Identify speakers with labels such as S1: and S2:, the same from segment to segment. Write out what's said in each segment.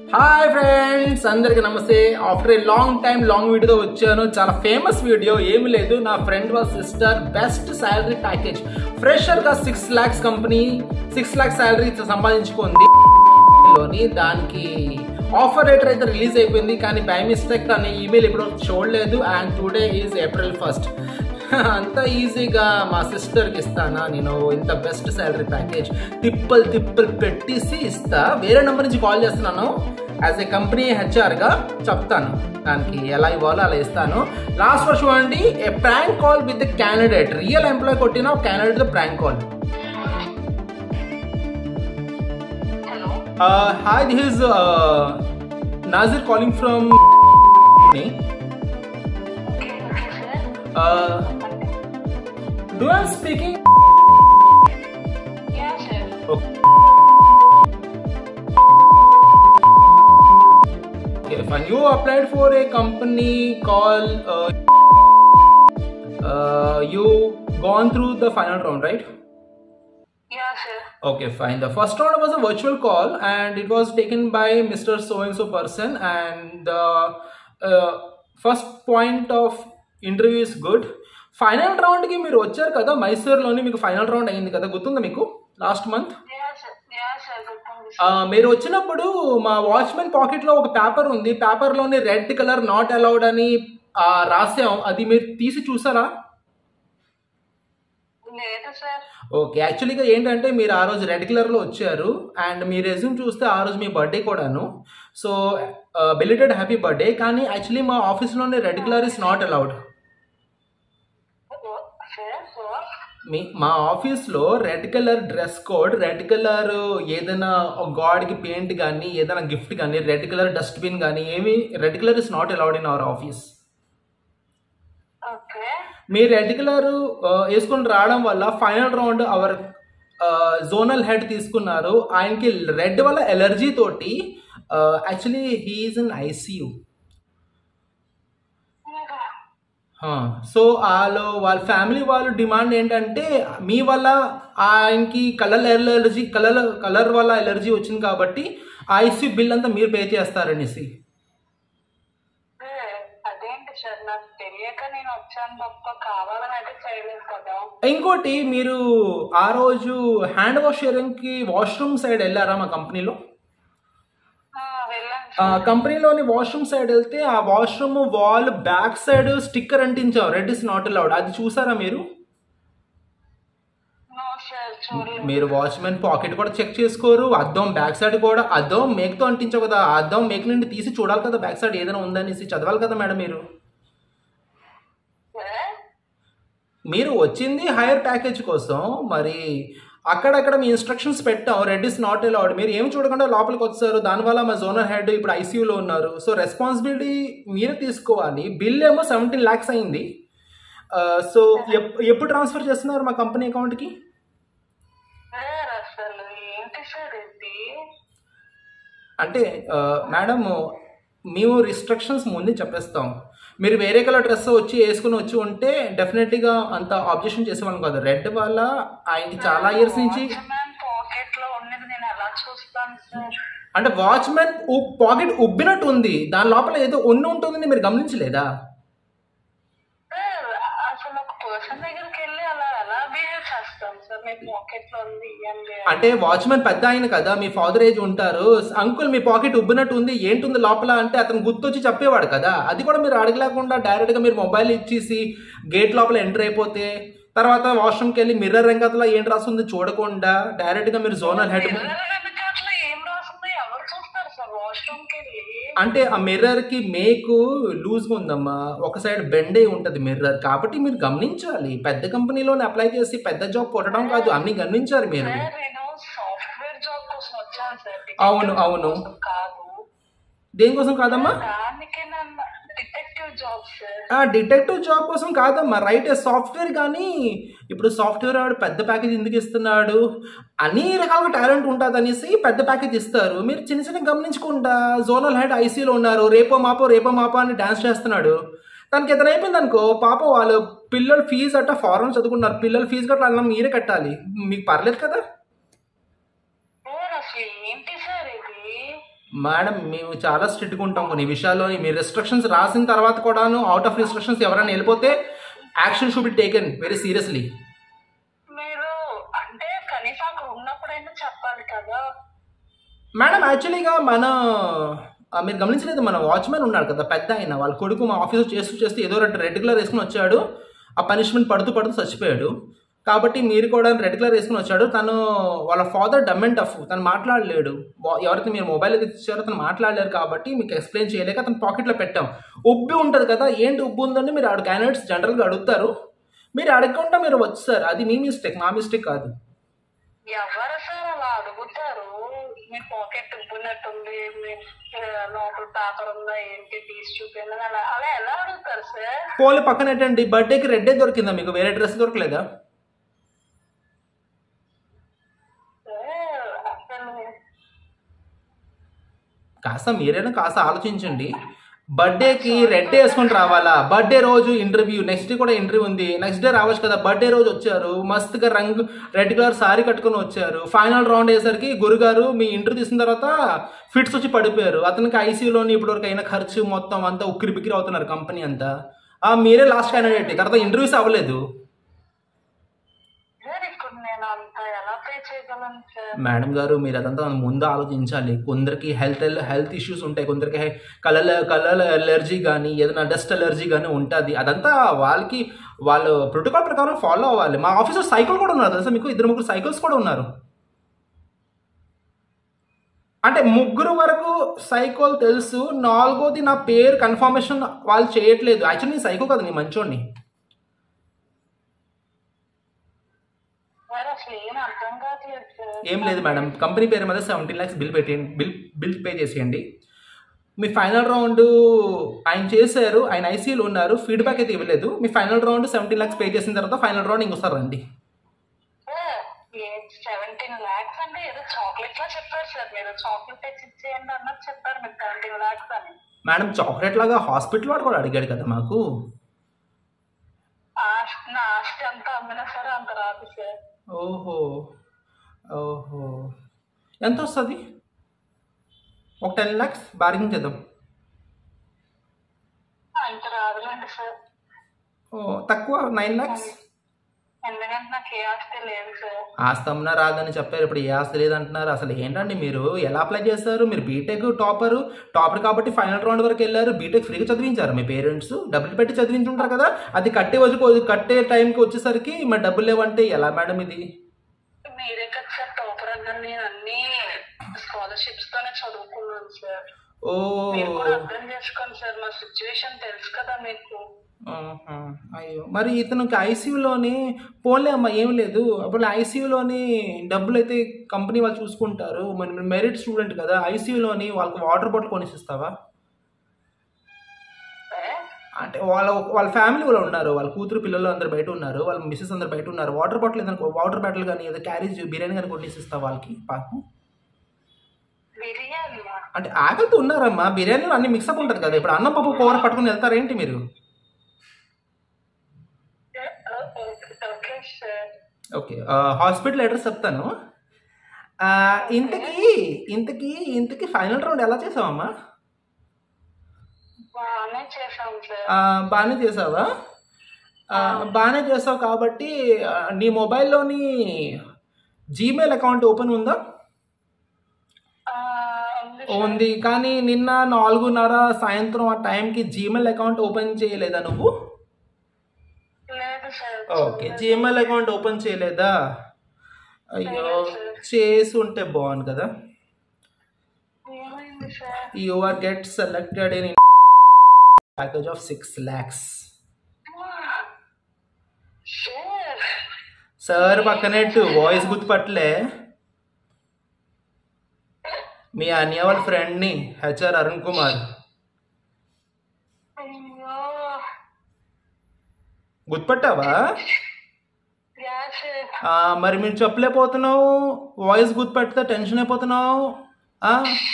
S1: Hi friends అందరికి నమస్తే after a long time long వీడియోతో వచ్చాను చాలా ఫేమస్ వీడియో ఏమి లేదు నా ఫ్రెండ్ వాళ్ళ sister best salary package fresher గా six lakhs company six lakhs salary సంపాదించుకుంది లోని దానికి ఆఫర్ లెటర్ అయితే రిలీజ్ అయిపోయింది కానీ బై మిస్టేక్ అనే ఈమెయిల్ ఇప్పుడు చూడలేదు and today is April first అంత ఈజీగా మా సిస్టర్కి ఇస్తానా నేను ఇంత బెస్ట్ శాలరీ ప్యాకేజ్ తిప్పలు తిప్పలు పెట్టేసి ఇస్తా వేరే నెంబర్ నుంచి కాల్ చేస్తున్నాను యాజ్ ఏ కంపెనీ హెచ్ఆర్గా చెప్తాను దానికి ఎలా ఇవ్వాలో అలా ఇస్తాను లాస్ట్ వర్షం చూడండి a prank call with candidate real employee కొట్టిన candidate prank call
S2: Hello.
S1: Uh, hi, this is uh, Nazir calling from.
S2: Okay, okay, sir.
S1: Uh, do I speaking?
S2: Yeah, sir.
S1: Okay, fine. You applied for a company called. Uh, uh, you gone through the final round, right?
S2: Yeah, sir.
S1: Okay, fine. The first round was a virtual call, and it was taken by Mr. So and so person, and the uh, first point of interview is good. Final రౌండ్కి మీరు వచ్చారు కదా మైసూర్లోని మీకు final round అయింది కదా గుర్తుందా మీకు last month
S2: Yeah, sir. Yeah, sir. Good morning,
S1: ఆ,
S2: sir.
S1: మీరు వచ్చినప్పుడు మా వాచ్మెన్ పాకెట్లో ఒక పేపర్ ఉంది పేపర్లోని రెడ్ కలర్ నాట్ అలౌడ్ అని ఆ, రాసాం అది మీరు తీసి చూసారా
S2: లేదు సార్
S1: ఓకే యాక్చువల్గా ఏంటంటే మీరు ఆ రోజు రెడ్ కలర్లో వచ్చారు అండ్ మీ రెజ్యూమ్ చూస్తే ఆ రోజు మీ బర్త్డే కూడాను సో బిలిటెడ్ హ్యాపీ బర్త్డే కానీ యాక్చువల్లీ మా ఆఫీస్లోనే red colour is not allowed
S2: sir so
S1: మీ మా ఆఫీస్లో red colour dress code red colour ఏదైనా గాడ్కి పెయింట్ కానీ ఏదైనా గిఫ్ట్ కానీ రెడ్ కలర్ డస్ట్బిన్ కానీ ఏమి red colour is not allowed in our office
S2: okay
S1: మీరు రెడ్ కలర్ వేసుకొని రావడం వల్ల final round our zonal head తీసుకున్నారు ఆయనకి రెడ్ వల్ల ఎలర్జీ తోటి actually he is in ICU so వాళ్ళు వాళ్ళ ఫ్యామిలీ వాళ్ళు డిమాండ్ ఏంటంటే మీ వల్ల ఆయనకి కలర్ ఎలర్జీ కలర్ కలర్ వల్ల ఎలర్జీ వచ్చింది కాబట్టి ఐసీయూ బిల్ అంతా మీరు పే చేస్తారనేసి
S2: అదేంటి సార్ నాకు తెలియక నేను వచ్చాను తప్ప కావాలని అయితే చేయలేదు కదా
S1: ఇంకోటి మీరు ఆ రోజు హ్యాండ్ వాష్ చేయడానికి వాష్రూమ్ సైడ్ వెళ్ళారా మా కంపెనీలో
S2: ఆ, వెళ్ళాను
S1: ఆ
S2: సార్
S1: కంపెనీలోని వాష్రూమ్ సైడ్ వెళ్తే ఆ washroom wall back side sticker అంటించాం రెడ్ ఇస్ నాట్ అలౌడ్ అది చూసారా మీరు
S2: నో సార్ చూడలేదు
S1: మీరు వాచ్మెన్ పాకెట్ కూడా చెక్ చేసుకోరు అద్దం బ్యాక్ సైడ్ కూడా అద్దం మేక్తో అంటించావు కదా ఆ అద్దం మేక్ నుండి తీసి చూడాలి కదా బ్యాక్ సైడ్ ఏదైనా ఉందనేసి చదవాలి కదా మేడం మీరు
S2: సార్
S1: మీరు వచ్చింది హైయర్ ప్యాకేజ్ కోసం మరి అక్కడక్కడ మీ ఇన్స్ట్రక్షన్స్ పెట్టాం రెడ్ ఇస్ నాట్ అలౌడ్ మీరు ఏమి చూడకుండా లోపలికి వచ్చారు దానివల్ల మా జోనల్ హెడ్ ఇప్పుడు ఐసీయూలో ఉన్నారు సో రెస్పాన్సిబిలిటీ మీరే తీసుకోవాలి బిల్ ఏమో సెవెంటీన్ ల్యాక్స్ అయింది సో ఎప్పుడు ట్రాన్స్ఫర్ చేస్తున్నారు మా కంపెనీ అకౌంట్కి
S2: సార్ అసలు ఏంటి సార్ ఇది
S1: అంటే మేడం మేము రిస్ట్రిక్షన్స్ ముందే చెప్పేస్తాం మీరు వేరే కలర్ డ్రెస్ వచ్చి వేసుకుని వచ్చి ఉంటే డెఫినెట్లీగా అంత ఆబ్జెక్షన్ చేసేవాళ్ళం కాదు రెడ్ వల్ల ఆయనకి చాలా ఇయర్స్ నుంచి
S2: పాకెట్ లో ఉన్నది నేను ఎలా చూస్తాను సార్
S1: అంటే వాచ్మెన్ పాకెట్ ఉబ్బినట్టు ఉంది దాని లోపల ఏదో ఉన్న ఉంటుందని మీరు గమనించలేదా
S2: సార్ అసలు ఒక పర్సన్ దగ్గరికి వెళ్ళి అలా ఎలా బిహేవ్ చేస్తాం సార్ మీ పాకెట్ లో ఉంది ఇవ్వండి
S1: అంటే వాచ్మెన్ పెద్ద ఆయన కదా మీ ఫాదర్ ఏజ్ ఉంటారు అంకుల్ మీ పాకెట్ ఉబ్బినట్టు ఉంది ఏంటుంది లోపల అంటే అతను గుర్తొచ్చి చెప్పేవాడు కదా అది కూడా మీరు అడగలేకుండా డైరెక్ట్గా మీరు మొబైల్ ఇచ్చేసి గేట్ లోపల ఎంటర్ అయిపోతే తర్వాత వాష్రూమ్కి వెళ్ళి మిర్రర్ రంగతలో ఏం రాస్తుంది చూడకుండా డైరెక్ట్గా మీరు జోనల్ హెడ్
S2: మిర్రర్ వెనకాతల ఏం రాస్తుందో ఎవరు చూస్తారు సార్ వాష్రూమ్ కి వెళ్ళి
S1: అంటే ఆ మిర్రర్ కి మేకు లూజ్గా ఉందమ్మా ఒక సైడ్ బెండ్ అయి ఉంటుంది మిర్రర్ కాబట్టి మీరు గమనించాలి పెద్ద కంపెనీలోనే అప్లై చేసి పెద్ద జాబ్ కొట్టడం కాదు అన్ని గమనించాలి మీరు
S2: సార్ నేను సాఫ్ట్వేర్ జాబ్ కోసం వచ్చాను సార్
S1: అవును,
S2: Detective
S1: అవును.
S2: కోసం కాదు
S1: దేనికోసం కాదమ్మా
S2: దానికి నన్ను డిటెక్టివ్ జాబ్ సార్
S1: ఆ డిటెక్టివ్ జాబ్ కోసం కాదమ్మా రైట్ సాఫ్ట్వేర్ కానీ ఇప్పుడు సాఫ్ట్వేర్ వాడు పెద్ద ప్యాకేజ్ ఎందుకు ఇస్తున్నాడు అన్ని రకాలుగా టాలెంట్ ఉంటుంది అనేసి పెద్ద ప్యాకేజ్ ఇస్తారు మీరు చిన్న చిన్న గమనించకుండా జోనల్ హెడ్ ఐసీలో ఉన్నారు రేపో మాపో రేపో మాపో అని డాన్స్ చేస్తున్నాడు తనకి ఇతను అయిపోయింది అనుకో పాప వాళ్ళు పిల్లలు ఫీజు అట్ట ఫారెన్ చదువుకున్నారు పిల్లల ఫీజు గట్రా అలా మీరే కట్టాలి మీకు పర్లేదు కదా
S2: సార్ అసలు ఏంటి సార్ ఇది
S1: మేడం మేము చాలా స్ట్రిక్ట్గా ఉంటాం కొన్ని విషయాల్లో మీ రెస్ట్రిక్షన్స్ రాసిన తర్వాత కూడాను అవుట్ ఆఫ్ రెస్ట్రిక్షన్స్ ఎవరైనా వెళ్ళిపోతే action should be taken very seriously
S2: మీరు అంటే కనీసం అక్కడ ఉన్నప్పుడైనా చెప్పాలి కదా
S1: మేడం యాక్చువల్లీగా మన ఆ, మీరు గమనించలేదు మన వాచ్మెన్ ఉన్నాడు కదా పెద్ద ఆయన వాళ్ళ కొడుకు మా ఆఫీస్లో చేస్తూ చేస్తూ ఏదో రెడ్ రెడ్ కలర్ వేసుకుని వచ్చాడు ఆ పనిష్మెంట్ పడుతూ పడుతూ చచ్చిపోయాడు కాబట్టి మీరు కూడా రెడ్ కలర్ వేసుకుని వచ్చాడు తను వాళ్ళ ఫాదర్ డమ్ అండ్ టఫ్ తను మాట్లాడలేడు వా- ఎవరైతే మీరు మొబైల్ అయితే ఇచ్చారో తను మాట్లాడలేరు కాబట్టి మీకు ఎక్స్ప్లెయిన్ చేయలేక తన పాకెట్లో పెట్టాం ఉబ్బి ఉంటుంది కదా ఏంటి ఉబ్బు ఉందని మీరు ఆడ క్యాండిడేట్స్ జనరల్గా అడుగుతారు మీరు అడగకుండా మీరు వచ్చారు అది మీ మిస్టేక్ నా మిస్టేక్ కాదు
S2: ఎవరు సార్ అలా అడుగుతారు మీ పాకెట్ ఉబ్బినట్టుంది మీ ఆ, లోపల పేపర్ ఉందా ఏంటి తీసి చూపిందని అలా అలా ఎలా అడుగుతారు సార్
S1: పోలే పక్కన ఏంటండి బర్త్డేకి రెడ్డే దొరికిందా మీకు వేరే డ్రెస్ దొరకలేదా
S2: సార్ అసలు
S1: కాస్త మీరైనా కాస్త ఆలోచించండి బర్త్డేకి రెడ్ వేసుకొని రావాలా బర్త్డే రోజు ఇంటర్వ్యూ నెక్స్ట్ డే కూడా ఇంటర్వ్యూ ఉంది నెక్స్ట్ డే రావచ్చు కదా బర్త్డే రోజు వచ్చారు మస్తుగా రంగు రెడ్ కలర్ సారీ కట్టుకొని వచ్చారు ఫైనల్ రౌండ్ అయ్యేసరికి గురుగారు మీ ఇంటర్వ్యూ తీసిన తర్వాత ఫిట్స్ వచ్చి పడిపోయారు అతనికి ఐసీయూలోని ఇప్పటివరకు అయిన ఖర్చు మొత్తం అంతా ఉక్కిరి బిక్కిరి అవుతున్నారు కంపెనీ అంతా ఆ, మీరే లాస్ట్ క్యాండిడేట్ తర్వాత ఇంటర్వ్యూస్ అవ్వలేదు
S2: సార్ ఇప్పుడు నేను అంత ఎలా పే చేయగలను సార్
S1: మేడం గారు మీరు అదంతా ముందు ఆలోచించాలి కొందరికి హెల్త్ హెల్త్ ఇష్యూస్ ఉంటాయి కొందరికి కలర్ కలర్ ఎలర్జీ కానీ ఏదైనా డస్ట్ ఎలర్జీ కానీ ఉంటుంది అదంతా వాళ్ళకి వాళ్ళు ప్రోటోకాల్ ప్రకారం ఫాలో అవ్వాలి మా ఆఫీస్లో సైకిల్ కూడా ఉన్నారు తెలుసా మీకు ఇద్దరు ముగ్గురు సైకిల్స్ కూడా ఉన్నారు అంటే ముగ్గురు వరకు సైకోల్ తెలుసు నాలుగోది నా పేరు కన్ఫర్మేషన్ వాళ్ళు చేయట్లేదు యాక్చువల్లీ నేను సైకో కదా నేను మంచోడిని
S2: సార్ అసలు ఏం అర్థం కావట్లేదు సార్
S1: ఏం లేదు మేడం కంపెనీ పేరు మీద సెవెంటీన్ ల్యాక్స్ బిల్ పెట్టేయండి బిల్ బిల్ పే చేసేయండి మీ ఫైనల్ రౌండ్ ఆయన చేశారు ఆయన ఐసీయూలో ఉన్నారు ఫీడ్బ్యాక్ అయితే ఇవ్వలేదు మీ final round seventeen lakhs pay చేసిన తర్వాత ఫైనల్ రౌండ్ ఇంకోసారి రండి
S2: సార్ సెవెంటీన్ లాక్స్ అంటే ఏదో చాక్లెట్ లా చెప్పారు సార్ మీరు చాక్లెట్ తెచ్చి ఇచ్చేయండి అన్నది చెప్పారు మీరు సెవెంటీన్ లాక్స్ అని
S1: మేడం చాక్లెట్ లాగా హాస్పిటల్ వాడు కూడా అడిగాడు కదా మాకు
S2: ఆస్తి నా ఆస్తి అంతా అమ్మినా సరే అంత రాదు సార్
S1: ఓహో ఓహో ఎంత వస్తుంది ఒక టెన్ ల్యాక్స్ బార్గింగ్ చేద్దాం
S2: అంత రాదులేండి సార్
S1: ఓ తక్కువ నైన్ ల్యాక్స్
S2: ఎందుకంటే నాకు ఏ ఆస్తి లేదు సార్
S1: ఆస్తి అమ్మినా రాదని చెప్పారు ఇప్పుడు ఏ ఆస్తి లేదంటున్నారు అసలు ఏంటండి మీరు ఎలా అప్లై చేస్తారు మీరు బీటెక్ టాపర్ టాపర్ కాబట్టి ఫైనల్ రౌండ్ వరకు వెళ్ళారు బీటెక్ ఫ్రీగా చదివించారు మీ పేరెంట్స్ డబ్బులు పెట్టి చదివించుంటారు కదా అది కట్టే వరకు కట్టే టైంకి వచ్చేసరికి మరి డబ్బులు లేవంటే ఎలా మేడం ఇది
S2: మీరే కదా సార్ టాపర్ అన్నారు నేను అన్ని స్కాలర్షిప్స్ తోనే చదువుకున్నాను సార్
S1: ఓ
S2: మీరు కూడా అర్థం చేసుకోండి సార్ మా సిచ్యువేషన్ తెలుసు కదా మీకు
S1: ఆహా. అయ్యో మరి ఇతనికి ఐసీయూలోని పోన్లే అమ్మ ఏం లేదు అప్పుడు ఐసీయూలోని డబ్బులు అయితే కంపెనీ వాళ్ళు చూసుకుంటారు మరి మెరిట్ స్టూడెంట్ కదా ఐసీయూలోని వాళ్ళకి వాటర్ బాటిల్ కొనిసిస్తావా
S2: ఏ?
S1: అంటే వాళ్ళ వాళ్ళ ఫ్యామిలీ వాళ్ళు ఉన్నారు వాళ్ళ కూతురు పిల్లలు అందరు బయట ఉన్నారు వాళ్ళ మిస్సెస్ అందరు బయట ఉన్నారు వాటర్ బాటిల్ ఏదైనా వాటర్ బాటిల్ కానీ ఏదో క్యారేజ్ బిర్యానీ కానీ కొట్టిస్తావా వాళ్ళకి పాపం
S2: బిర్యానీయా
S1: అంటే ఆకలితో ఉన్నారమ్మా బిర్యానీలో అన్ని మిక్సప్ ఉంటుంది కదా ఇప్పుడు అన్నం పప్పు కూర పట్టుకుని వెళ్తారేంటి మీరు
S2: ఏ, ఓ, okay, okay sir
S1: okay hospital address చెప్తాను ఆ, ఇంతకీ ఇంతకీ ఇంతకీ ఫైనల్ రౌండ్ ఎలా చేసావమ్మా
S2: బాగానే చేశాం సార్
S1: ఆ, బాగానే చేసావా ఆ, బాగానే చేసావు కాబట్టి ఆ, నీ మొబైల్లోని జీమెయిల్ అకౌంట్ ఓపెన్ ఉందా
S2: ఆ, ఉంది సార్.
S1: ఉంది కానీ నిన్న నాలుగున్నర సాయంత్రం ఆ టైంకి జీమెయిల్ అకౌంట్ ఓపెన్ చేయలేదా నువ్వు
S2: లేదు sir
S1: okay Gmail account open చేయలేదా అయ్యో చేసి ఉంటే బాగుంది కదా
S2: ఏమైంది sir
S1: you are get selected in package of six lakhs
S2: sir
S1: sir పక్కనట్టు వాయిస్ గుర్తుపట్టలే మీ అన్నయ్య వాళ్ళ ఫ్రెండ్ని హెచ్ఆర్ అరుణ్ కుమార్
S2: అయ్యో
S1: గుర్తుపట్టావా
S2: యా సార్
S1: ఆ, మరి మీరు చెప్పలేకపోతున్నావు వాయిస్ గుర్తుపెడితే టెన్షన్ అయిపోతున్నావు ఆ?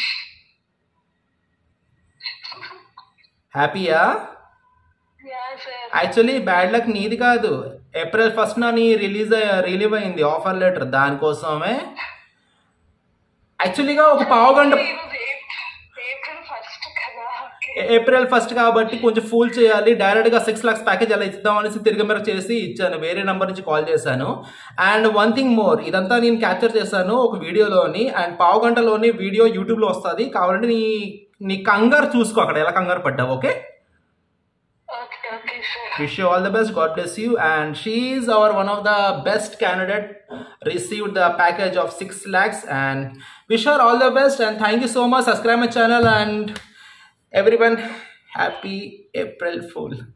S1: హ్యాపీయా
S2: yeah sir
S1: actually bad luck నీది కాదు ఏప్రిల్ ఫస్ట్ నా నీ రిలీజ్ రిలీవ్ అయింది ఆఫర్ లెటర్ దానికోసమే యాక్చువల్లీగా ఒక పావు గంట
S2: ఈరోజు ఏ-
S1: ఏప్రిల్ ఫస్ట్ కాబట్టి కొంచెం ఫూల్ చేయాలి డైరెక్ట్గా సిక్స్ లాక్స్ ప్యాకేజ్ అలా ఇద్దాం అనేసి తిరిగి మీరు చేసి ఇచ్చాను వేరే నెంబర్ నుంచి కాల్ చేశాను అండ్ వన్ థింగ్ మోర్ ఇదంతా నేను క్యాప్చర్ చేశాను ఒక వీడియోలోని అండ్ పావు గంటలోని వీడియో యూట్యూబ్లో వస్తుంది కావాలంటే నీ నీ కంగారు చూసుకో అక్కడ ఎలా కంగారు పడ్డావు okay
S2: okay okay sir
S1: wish you all the best god bless you and she is our one of the best candidate received the package of 6 lakhs and wish her all the best and thank you so much subscribe my channel and everyone happy april fool